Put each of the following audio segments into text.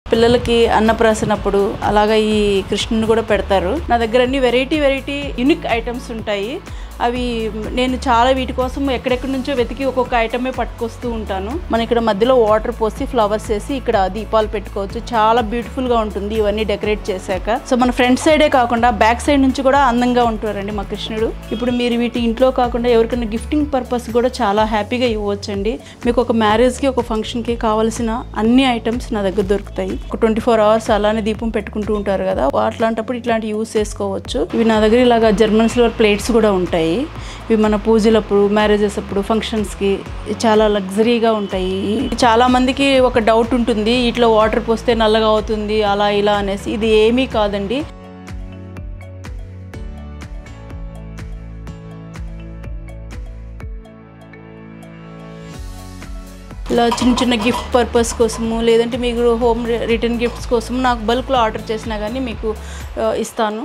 పిల్లలకి అన్నప్రాసనప్పుడు అలాగా ఈ కృష్ణుని కూడా పెడతారు నా దగ్గర అన్ని వెరైటీ వెరైటీ యునిక్ ఐటమ్స్ ఉంటాయి అవి నేను చాలా వీటి కోసం ఎక్కడెక్కడి నుంచో వెతికి ఒక్కొక్క ఐటమే పట్టుకొస్తూ ఉంటాను మనం ఇక్కడ మధ్యలో వాటర్ పోసి ఫ్లవర్స్ వేసి ఇక్కడ దీపాలు పెట్టుకోవచ్చు చాలా beautiful గా ఉంటుంది ఇవన్నీ డెకరేట్ చేశాక సో మన ఫ్రంట్ సైడే కాకుండా బ్యాక్ సైడ్ నుంచి కూడా అందంగా ఉంటారండి మా కృష్ణుడు ఇప్పుడు మీరు వీటి ఇంట్లో కాకుండా ఎవరికైనా గిఫ్టింగ్ పర్పస్ కూడా చాలా హ్యాపీగా ఇవ్వచ్చండి మీకు ఒక మ్యారేజ్కి ఒక ఫంక్షన్కి కావాల్సిన అన్ని ఐటమ్స్ నా దగ్గర దొరుకుతాయి ఒక ట్వంటీ ఫోర్ అవర్స్ అలానే దీపం పెట్టుకుంటూ ఉంటారు కదా అట్లాంటప్పుడు ఇట్లాంటి యూస్ చేసుకోవచ్చు ఇవి నా దగ్గర ఇలాగా జర్మన్ సిల్వర్ ప్లేట్స్ కూడా ఉంటాయి ఇవి మన పూజలప్పుడు మ్యారేజెస్ అప్పుడు ఫంక్షన్స్కి చాలా లగ్జరీగా ఉంటాయి చాలా మందికి ఒక డౌట్ ఉంటుంది ఇట్లా వాటర్ పోస్తే నల్లగా అవుతుంది అలా ఇలా అనేసి ఇది ఏమీ కాదండి ఇలా చిన్న చిన్న గిఫ్ట్ పర్పస్ కోసము లేదంటే మీకు హోమ్ రిటర్న్ గిఫ్ట్స్ కోసం నాకు బల్క్లో ఆర్డర్ చేసినా కానీ మీకు ఆ, ఇస్తాను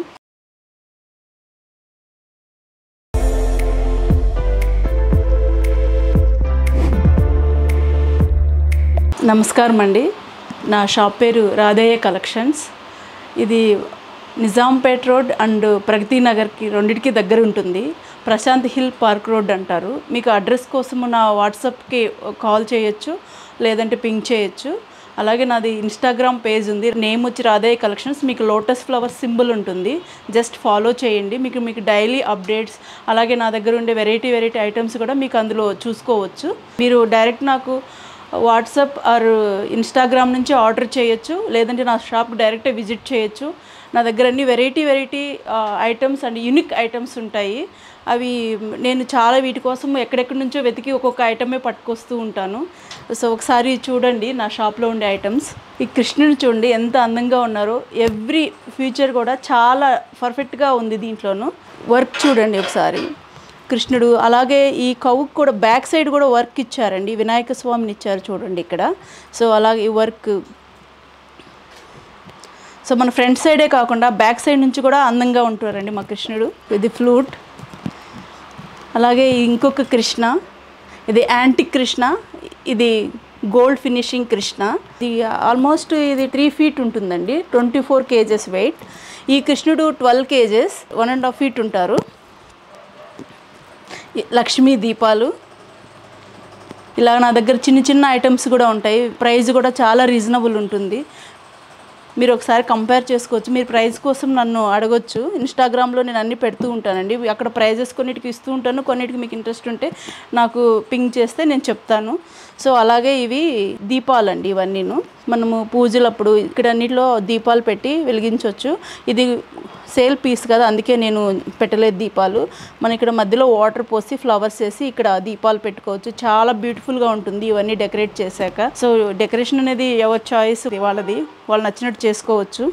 నమస్కారం అండి నా షాప్ పేరు రాధయ్య కలెక్షన్స్ ఇది నిజాంపేట్ రోడ్ అండ్ ప్రగతి నగర్కి రెండిటికి దగ్గర ఉంటుంది ప్రశాంత్ హిల్ పార్క్ రోడ్ అంటారు మీకు అడ్రస్ కోసము నా వాట్సాప్కి కాల్ చేయొచ్చు లేదంటే పింక్ చేయొచ్చు అలాగే నాది ఇన్స్టాగ్రామ్ పేజ్ ఉంది నేమ్ వచ్చి రాధయ్య కలెక్షన్స్ మీకు లోటస్ ఫ్లవర్ సింబల్ ఉంటుంది జస్ట్ ఫాలో చేయండి మీకు మీకు డైలీ అప్డేట్స్ అలాగే నా దగ్గర ఉండే వెరైటీ వెరైటీ ఐటమ్స్ కూడా మీకు అందులో చూసుకోవచ్చు మీరు డైరెక్ట్ నాకు వాట్సాప్ ఆర్ ఇన్స్టాగ్రామ్ నుంచి ఆర్డర్ చేయొచ్చు లేదంటే నా షాప్ డైరెక్ట్ విజిట్ చేయొచ్చు నా దగ్గర అన్ని variety variety items and unique items ఉంటాయి అవి నేను చాలా వీటి కోసం ఎక్కడెక్కడి నుంచో వెతికి ఒక్కొక్క ఐటమే పట్టుకొస్తూ ఉంటాను సో ఒకసారి చూడండి నా షాప్లో ఉండే ఐటమ్స్ ఈ కృష్ణుని చూడండి ఎంత అందంగా ఉన్నారో ఎవ్రీ ఫీచర్ కూడా చాలా పర్ఫెక్ట్గా ఉంది దీంట్లోనూ వర్క్ చూడండి ఒకసారి కృష్ణుడు అలాగే ఈ కవుకు కూడా బ్యాక్ సైడ్ కూడా వర్క్ ఇచ్చారండి వినాయక స్వామిని ఇచ్చారు చూడండి ఇక్కడ సో అలాగే ఈ వర్క్ సో మన ఫ్రంట్ సైడే కాకుండా బ్యాక్ సైడ్ నుంచి కూడా అందంగా ఉంటారండి మా కృష్ణుడు ఇది ఫ్లూట్ అలాగే ఇంకొక కృష్ణ ఇది యాంటిక్ కృష్ణ ఇది గోల్డ్ ఫినిషింగ్ కృష్ణ ఇది ఆల్మోస్ట్ ఇది త్రీ ఫీట్ ఉంటుందండి ట్వంటీ ఫోర్ కేజెస్ వెయిట్ ఈ కృష్ణుడు twelve kgs one and half feet ఉంటారు ఈ లక్ష్మీ దీపాలు ఇలా నా దగ్గర చిన్న చిన్న ఐటమ్స్ కూడా ఉంటాయి ప్రైస్ కూడా చాలా రీజనబుల్ ఉంటుంది మీరు ఒకసారి కంపేర్ చేసుకోవచ్చు మీరు ప్రైస్ కోసం నన్ను అడగొచ్చు ఇన్స్టాగ్రామ్లో నేను అన్ని పెడుతూ ఉంటానండి అక్కడ ప్రైజెస్ కొన్నిటికి ఇస్తూ ఉంటాను కొన్నిటికి మీకు ఇంట్రెస్ట్ ఉంటే నాకు పింక్ చేస్తే నేను చెప్తాను సో అలాగే ఇవి దీపాలండి ఇవన్నీను మనము పూజలప్పుడు ఇక్కడ అన్నిట్లో దీపాలు పెట్టి వెలిగించవచ్చు ఇది సేల్ పీస్ కదా అందుకే నేను పెట్టలేదు దీపాలు మన ఇక్కడ మధ్యలో వాటర్ పోసి ఫ్లవర్స్ వేసి ఇక్కడ దీపాలు పెట్టుకోవచ్చు చాలా బ్యూటిఫుల్గా ఉంటుంది ఇవన్నీ డెకరేట్ చేశాక సో డెకరేషన్ అనేది ఎవరి చాయిస్ వాళ్ళది వాళ్ళు నచ్చినట్టు చేసుకోవచ్చు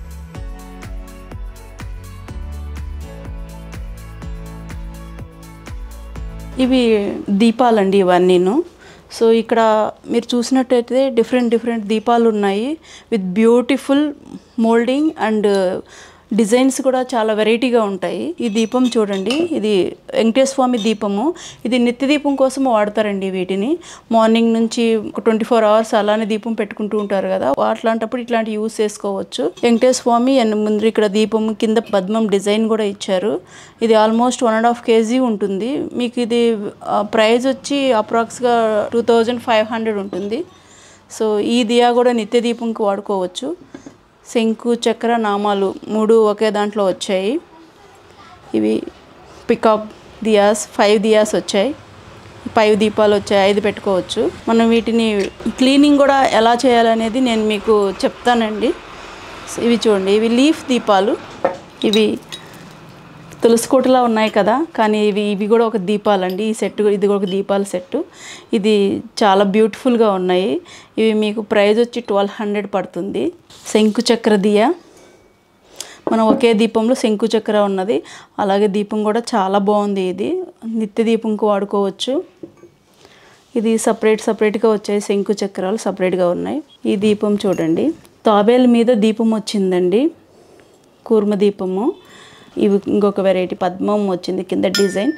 ఇవి దీపాలండి ఇవన్నీను సో ఇక్కడ మీరు చూసినట్టయితే డిఫరెంట్ డిఫరెంట్ దీపాలు ఉన్నాయి with beautiful moulding and designs కూడా చాలా వెరైటీగా ఉంటాయి ఈ దీపం చూడండి ఇది వెంకటేశ్వర స్వామి దీపము ఇది నిత్య దీపం కోసం వాడతారండి వీటిని మార్నింగ్ నుంచి ఒక ట్వంటీ ఫోర్ అవర్స్ అలానే దీపం పెట్టుకుంటూ ఉంటారు కదా అట్లాంటప్పుడు ఇట్లాంటి యూస్ చేసుకోవచ్చు వెంకటేశ్వర స్వామి అండ్ ముందు ఇక్కడ దీపం కింద పద్మం డిజైన్ కూడా ఇచ్చారు ఇది almost one and half kg ఉంటుంది మీకు ఇది ప్రైస్ వచ్చి అప్రాక్స్గా టూ థౌజండ్ ఫైవ్ హండ్రెడ్ ఉంటుంది సో ఈ దియా కూడా నిత్య దీపంకి వాడుకోవచ్చు శంకు చక్ర నామాలు మూడు ఒకే దాంట్లో వచ్చాయి ఇవి పికాక్ దియాస్ ఫైవ్ దియాస్ వచ్చాయి ఫైవ్ దీపాలు వచ్చాయి ఐదు పెట్టుకోవచ్చు మనం వీటిని క్లీనింగ్ కూడా ఎలా చేయాలనేది నేను మీకు చెప్తానండి ఇవి చూడండి ఇవి లీఫ్ దీపాలు ఇవి తులసి కోటలా ఉన్నాయి కదా కానీ ఇవి ఇవి కూడా ఒక దీపాలండి ఈ సెట్ ఇది కూడా ఒక దీపాల సెట్ ఇది చాలా బ్యూటిఫుల్గా ఉన్నాయి ఇవి మీకు ప్రైస్ వచ్చి ట్వెల్వ్ హండ్రెడ్ పడుతుంది శంకు చక్ర దియ మనం ఒకే దీపంలో శంకు చక్ర ఉన్నది అలాగే దీపం కూడా చాలా బాగుంది ఇది నిత్య దీపంకు వాడుకోవచ్చు ఇది సపరేట్ సపరేట్గా వచ్చాయి శంకు చక్రాలు సపరేట్గా ఉన్నాయి ఈ దీపం చూడండి తాబేలు మీద దీపం వచ్చిందండి కూర్మ దీపము ఇవి ఇంకొక వెరైటీ పద్మం వచ్చింది కింద డిజైన్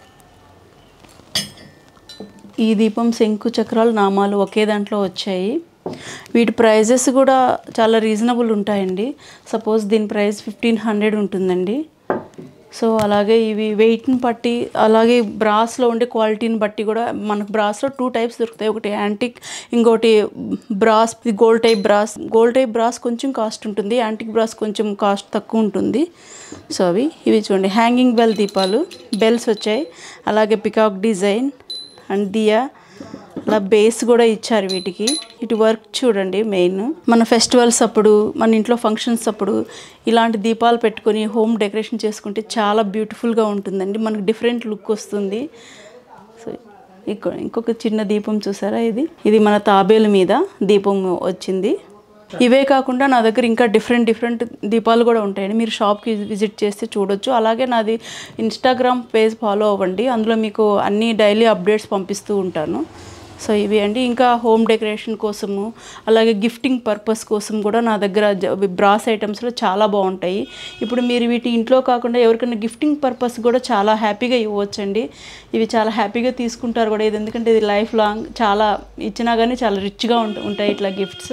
ఈ దీపం శంకు చక్రాలు నామాలు ఒకే దాంట్లో వచ్చాయి వీటి ప్రైజెస్ కూడా చాలా రీజనబుల్ ఉంటాయండి సపోజ్ దీని ప్రైస్ ఫిఫ్టీన్ హండ్రెడ్ ఉంటుందండి సో అలాగే ఇవి వెయిట్ని బట్టి అలాగే బ్రాస్లో ఉండే క్వాలిటీని బట్టి కూడా మనకు బ్రాస్లో టూ టైప్స్ దొరుకుతాయి ఒకటి యాంటిక్ ఇంకోటి brass gold type brass gold type brass కొంచెం కాస్ట్ ఉంటుంది యాంటిక్ బ్రాస్ కొంచెం కాస్ట్ తక్కువ ఉంటుంది సో అవి ఇవి చూడండి హ్యాంగింగ్ బెల్ దీపాలు బెల్స్ వచ్చాయి అలాగే పికాక్ డిజైన్ అండ్ దియా అలా బేస్ కూడా ఇచ్చారు వీటికి ఇటు వర్క్ చూడండి మెయిన్ మన ఫెస్టివల్స్ అప్పుడు మన ఇంట్లో ఫంక్షన్స్ అప్పుడు ఇలాంటి దీపాలు పెట్టుకొని హోమ్ డెకరేషన్ చేసుకుంటే చాలా బ్యూటిఫుల్గా ఉంటుందండి మనకు డిఫరెంట్ లుక్ వస్తుంది సో ఇంకో ఇంకొక చిన్న దీపం చూసారా ఇది ఇది మన తాబేలు మీద దీపం వచ్చింది ఇవే కాకుండా నా దగ్గర ఇంకా డిఫరెంట్ డిఫరెంట్ దీపాలు కూడా ఉంటాయండి మీరు షాప్కి విజిట్ చేస్తే చూడొచ్చు అలాగే నాది ఇన్స్టాగ్రామ్ పేజ్ ఫాలో అవ్వండి అందులో మీకు అన్ని డైలీ అప్డేట్స్ పంపిస్తూ ఉంటాను సో ఇవి అండి ఇంకా హోమ్ డెకరేషన్ కోసము అలాగే గిఫ్టింగ్ పర్పస్ కోసం కూడా నా దగ్గర బ్రాస్ ఐటమ్స్లో చాలా బాగుంటాయి ఇప్పుడు మీరు వీటి ఇంట్లో కాకుండా ఎవరికైనా గిఫ్టింగ్ పర్పస్ కూడా చాలా హ్యాపీగా ఇవ్వచ్చండి ఇవి చాలా హ్యాపీగా తీసుకుంటారు కూడా ఇది ఎందుకంటే ఇది లైఫ్ లాంగ్ చాలా ఇచ్చినా కానీ చాలా రిచ్గా ఉంటాయి ఇట్లా గిఫ్ట్స్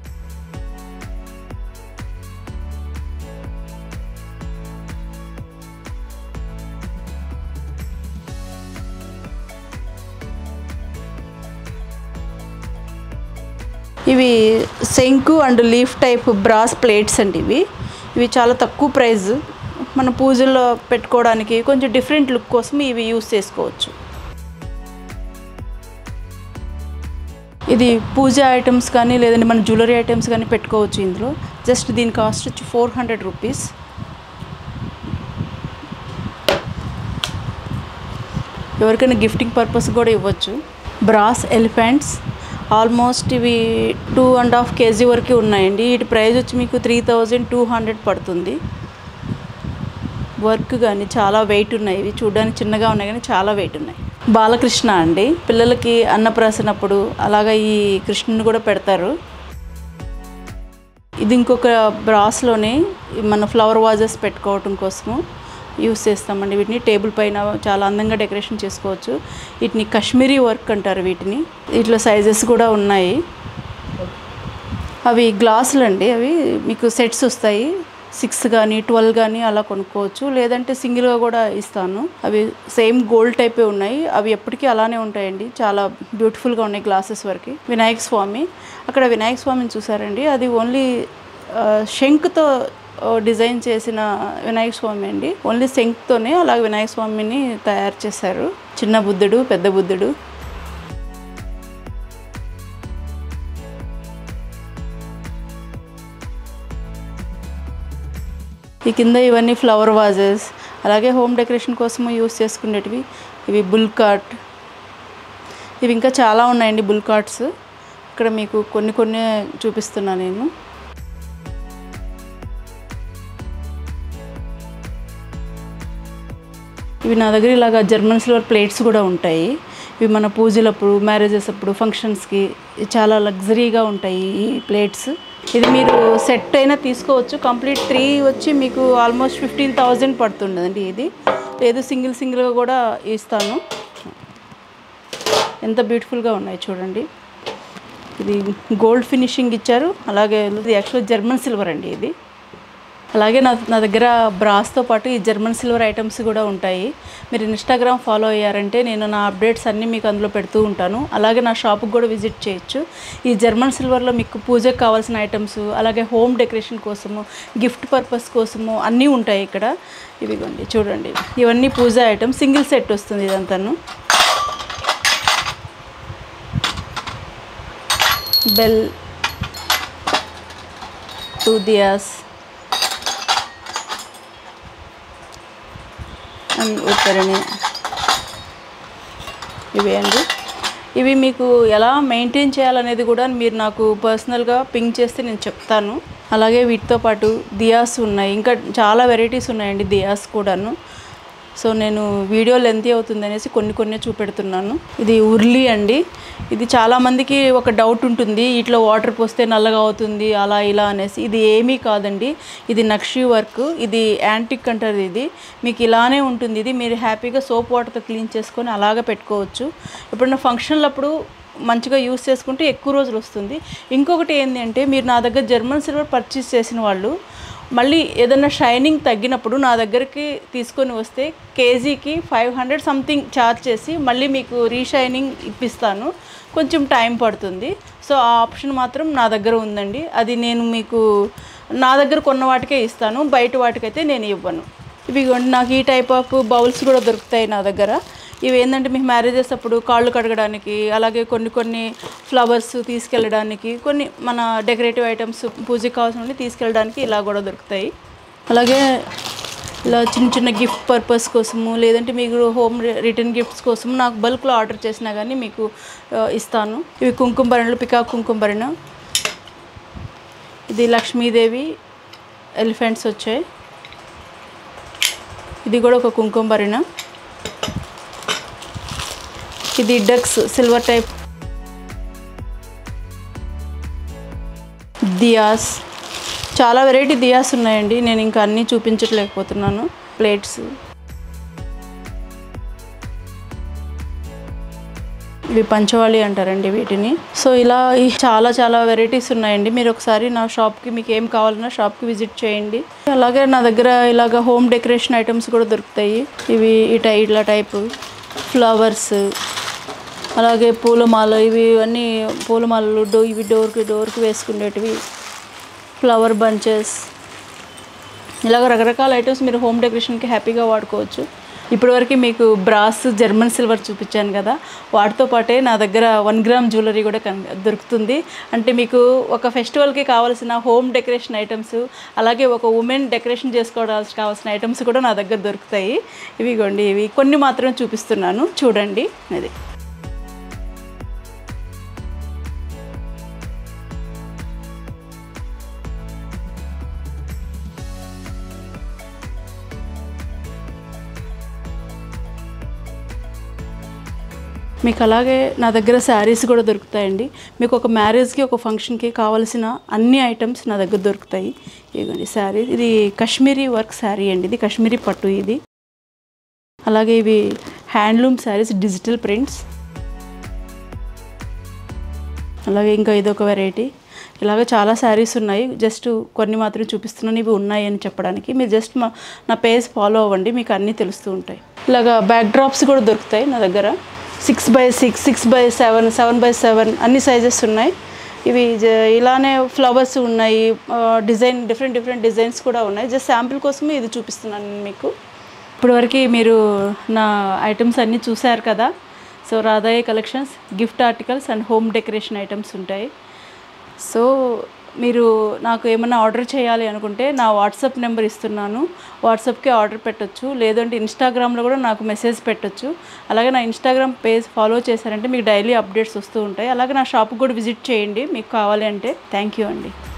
ఇవి శంకు and leaf type brass plates అండి ఇవి ఇవి చాలా తక్కువ ప్రైస్ మన పూజల్లో పెట్టుకోవడానికి కొంచెం డిఫరెంట్ లుక్ కోసం ఇవి యూస్ చేసుకోవచ్చు ఇది పూజ ఐటమ్స్ కానీ లేదంటే మన జ్యువెలరీ ఐటమ్స్ కానీ పెట్టుకోవచ్చు ఇందులో జస్ట్ దీని కాస్ట్ వచ్చి ఫోర్ హండ్రెడ్ రూపీస్ ఎవరికైనా గిఫ్టింగ్ పర్పస్ కూడా ఇవ్వచ్చు బ్రాస్ ఎలిఫెంట్స్ ఆల్మోస్ట్ ఇవి టూ అండ్ హాఫ్ కేజీ వరకు ఉన్నాయండి వీటి ప్రైస్ వచ్చి మీకు త్రీ థౌజండ్ టూ హండ్రెడ్ పడుతుంది వర్క్ కానీ చాలా వెయిట్ ఉన్నాయి ఇవి చూడడానికి చిన్నగా ఉన్నాయి కానీ చాలా వెయిట్ ఉన్నాయి బాలకృష్ణ అండి పిల్లలకి అన్నప్రాసనప్పుడు అలాగా ఈ కృష్ణుని కూడా పెడతారు ఇది ఇంకొక బ్రాస్లోనే మన ఫ్లవర్ వాజెస్ పెట్టుకోవటం కోసము యూస్ చేస్తామండి వీటిని టేబుల్ పైన చాలా అందంగా డెకరేషన్ చేసుకోవచ్చు వీటిని కాశ్మీరీ వర్క్ అంటారు వీటిని వీటిలో సైజెస్ కూడా ఉన్నాయి అవి గ్లాసులు అండి అవి మీకు సెట్స్ వస్తాయి సిక్స్ కానీ ట్వెల్వ్ కానీ అలా కొనుక్కోవచ్చు లేదంటే సింగిల్గా కూడా ఇస్తాను అవి సేమ్ గోల్డ్ టైపే ఉన్నాయి అవి ఎప్పటికీ అలానే ఉంటాయండి చాలా బ్యూటిఫుల్గా ఉన్నాయి గ్లాసెస్ వరకు వినాయక స్వామి అక్కడ వినాయక స్వామిని చూసారండి అది ఓన్లీ శంకుతో డిజైన్ చేసిన వినాయక స్వామి అండి ఓన్లీ శంక్తోనే అలాగే వినాయక స్వామిని తయారు చేశారు చిన్న బుద్ధుడు పెద్ద బుద్ధుడు ఈ కింద ఇవన్నీ ఫ్లవర్ వాజెస్ అలాగే హోమ్ డెకరేషన్ కోసము యూస్ చేసుకునేటివి ఇవి బుల్ కార్ట్ ఇవి ఇంకా చాలా ఉన్నాయండి బుల్ కార్ట్స్ ఇక్కడ మీకు కొన్ని కొన్ని చూపిస్తున్నాను నేను ఇవి నా దగ్గర ఇలాగ జర్మన్ సిల్వర్ ప్లేట్స్ కూడా ఉంటాయి ఇవి మన పూజలప్పుడు మ్యారేజెస్ అప్పుడు ఫంక్షన్స్కి చాలా లగ్జరీగా ఉంటాయి ఈ ప్లేట్స్ ఇది మీరు సెట్ అయినా తీసుకోవచ్చు కంప్లీట్ త్రీ వచ్చి మీకు ఆల్మోస్ట్ ఫిఫ్టీన్ థౌజండ్ పడుతుండదండి ఇది లేదు సింగిల్ సింగిల్గా కూడా ఇస్తాను ఎంత బ్యూటిఫుల్గా ఉన్నాయి చూడండి ఇది గోల్డ్ ఫినిషింగ్ ఇచ్చారు అలాగే ఇది యాక్చువల్ జర్మన్ సిల్వర్ అండి ఇది అలాగే నా నా దగ్గర బ్రాస్తో పాటు ఈ జర్మన్ సిల్వర్ ఐటమ్స్ కూడా ఉంటాయి మీరు ఇన్స్టాగ్రామ్ ఫాలో అయ్యారంటే నేను నా అప్డేట్స్ అన్నీ మీకు అందులో పెడుతూ ఉంటాను అలాగే నా షాప్కి కూడా విజిట్ చేయొచ్చు ఈ జర్మన్ సిల్వర్లో మీకు పూజకు కావాల్సిన ఐటమ్స్ అలాగే హోమ్ డెకరేషన్ కోసము గిఫ్ట్ పర్పస్ కోసము అన్నీ ఉంటాయి ఇక్కడ ఇవిగోండి చూడండి ఇవన్నీ పూజ ఐటమ్స్ సింగిల్ సెట్ వస్తుంది ఇదంతాను బెల్ టూ దియాస్ అండ్ ఉత్తరణి ఇవి అండి ఇవి మీకు ఎలా మెయింటైన్ చేయాలనేది కూడా మీరు నాకు పర్సనల్గా పింక్ చేస్తే నేను చెప్తాను అలాగే వీటితో పాటు దియాస్ ఉన్నాయి ఇంకా చాలా వెరైటీస్ ఉన్నాయండి దియాస్ కూడాను సో నేను వీడియో లెంతీ అవుతుంది అనేసి కొన్ని కొన్ని చూపెడుతున్నాను ఇది ఉర్లీ అండి ఇది చాలామందికి ఒక డౌట్ ఉంటుంది ఇట్లా వాటర్ పోస్తే నల్లగా అవుతుంది అలా ఇలా అనేసి ఇది ఏమీ కాదండి ఇది నక్షి వర్క్ ఇది యాంటిక్ అంటారు ఇది మీకు ఇలానే ఉంటుంది ఇది మీరు హ్యాపీగా సోప్ వాటర్తో క్లీన్ చేసుకొని అలాగ పెట్టుకోవచ్చు ఎప్పుడైనా ఫంక్షన్లప్పుడు మంచిగా యూస్ చేసుకుంటే ఎక్కువ రోజులు వస్తుంది ఇంకొకటి ఏంటి అంటే మీరు నా దగ్గర జర్మన్ సిల్వర్ పర్చేస్ చేసిన వాళ్ళు మళ్ళీ ఏదైనా షైనింగ్ తగ్గినప్పుడు నా దగ్గరికి తీసుకొని వస్తే కేజీకి ఫైవ్ హండ్రెడ్ సంథింగ్ ఛార్జ్ చేసి మళ్ళీ మీకు రీషైనింగ్ ఇప్పిస్తాను కొంచెం టైం పడుతుంది సో ఆ ఆప్షన్ మాత్రం నా దగ్గర ఉందండి అది నేను మీకు నా దగ్గర కొన్న వాటికే ఇస్తాను బయట వాటికైతే నేను ఇవ్వను ఇవి ఇగోండి నాకు ఈ టైప్ ఆఫ్ బౌల్స్ కూడా దొరుకుతాయి నా దగ్గర ఇవి ఏంటంటే మీకు మ్యారేజెస్ అప్పుడు కాళ్ళు కడగడానికి అలాగే కొన్ని కొన్ని ఫ్లవర్స్ తీసుకెళ్ళడానికి కొన్ని మన డెకరేటివ్ ఐటమ్స్ పూజకి కావాల్సినవి తీసుకెళ్ళడానికి ఇలా కూడా దొరుకుతాయి అలాగే ఇలా చిన్న చిన్న గిఫ్ట్ పర్పస్ కోసము లేదంటే మీకు హోమ్ రిటర్న్ గిఫ్ట్స్ కోసం నాకు బల్క్లో ఆర్డర్ చేసినా కానీ మీకు ఆ, ఇస్తాను ఇవి కుంకుమ భరణలు పికాక్ కుంకుమ భరణ ఇది లక్ష్మీదేవి ఎలిఫెంట్స్ వచ్చాయి ఇది కూడా ఒక కుంకుమ భరణ ఇది డక్స్ సిల్వర్ టైప్ దియాస్ చాలా వెరైటీ దియాస్ ఉన్నాయండి నేను ఇంకా అన్నీ చూపించట్లేకపోతున్నాను ప్లేట్స్ ఇవి పంచవాలి అంటారండి వీటిని సో ఇలా ఈ చాలా చాలా వెరైటీస్ ఉన్నాయండి మీరు ఒకసారి నా షాప్కి మీకు ఏం కావాలన్నా షాప్కి విజిట్ చేయండి అలాగే నా దగ్గర ఇలాగ హోమ్ డెకరేషన్ ఐటమ్స్ కూడా దొరుకుతాయి ఇవి ఈ టై ఇట్లా టైపు ఫ్లవర్స్ అలాగే పూలమాల ఇవి అన్నీ పూలమాలలు డో ఇవి డోర్కి డోర్కి వేసుకునేటివి ఫ్లవర్ బంచెస్ ఇలాగ రకరకాల ఐటమ్స్ మీరు హోమ్ డెకరేషన్కి హ్యాపీగా వాడుకోవచ్చు ఇప్పటివరకు మీకు బ్రాస్ జర్మన్ సిల్వర్ చూపించాను కదా వాటితో పాటే నా దగ్గర వన్ గ్రామ్ జ్యువెలరీ కూడా కన్ దొరుకుతుంది అంటే మీకు ఒక ఫెస్టివల్కి కావాల్సిన హోమ్ డెకరేషన్ ఐటమ్స్ అలాగే ఒక ఉమెన్ డెకరేషన్ చేసుకోవడానికి కావాల్సిన ఐటమ్స్ కూడా నా దగ్గర దొరుకుతాయి ఇవిగోండి ఇవి కొన్ని మాత్రమే చూపిస్తున్నాను చూడండి అది మీకు అలాగే నా దగ్గర శారీస్ కూడా దొరుకుతాయండి మీకు ఒక మ్యారేజ్కి ఒక ఫంక్షన్కి కావాల్సిన అన్ని ఐటమ్స్ నా దగ్గర దొరుకుతాయి ఇదిగోండి శారీ ఇది కాశ్మీరీ వర్క్ శారీ అండి ఇది కాశ్మీరీ పట్టు ఇది అలాగే ఇవి హ్యాండ్లూమ్ శారీస్ డిజిటల్ ప్రింట్స్ అలాగే ఇంకా ఇదొక వెరైటీ ఇలాగ చాలా శారీస్ ఉన్నాయి జస్ట్ కొన్ని మాత్రం చూపిస్తున్నాను ఇవి ఉన్నాయి అని చెప్పడానికి మీరు జస్ట్ మా నా పేజ్ ఫాలో అవ్వండి మీకు అన్నీ తెలుస్తూ ఉంటాయి ఇలాగ బ్యాక్ డ్రాప్స్ కూడా దొరుకుతాయి నా దగ్గర six by six six by seven seven by seven అన్ని సైజెస్ ఉన్నాయి ఇవి జ- ఇలానే ఫ్లవర్స్ ఉన్నాయి డిజైన్ డిఫరెంట్ డిఫరెంట్ డిజైన్స్ కూడా ఉన్నాయి జస్ట్ శాంపిల్ కోసమే ఇది చూపిస్తున్నాను నేను మీకు ఇప్పటివరకు మీరు నా ఐటమ్స్ అన్నీ చూశారు కదా so Radhai collections gift articles and home decoration items ఉంటాయి సో మీరు నాకు ఏమైనా ఆర్డర్ చేయాలి అనుకుంటే నా వాట్సాప్ నెంబర్ ఇస్తున్నాను వాట్సాప్కి ఆర్డర్ పెట్టొచ్చు లేదంటే ఇన్స్టాగ్రామ్లో కూడా నాకు మెసేజ్ పెట్టొచ్చు అలాగే నా ఇన్స్టాగ్రామ్ పేజ్ ఫాలో చేశారంటే మీకు డైలీ అప్డేట్స్ వస్తూ ఉంటాయి అలాగే నా షాప్కి కూడా విజిట్ చేయండి మీకు కావాలి అంటే థ్యాంక్ యూ అండి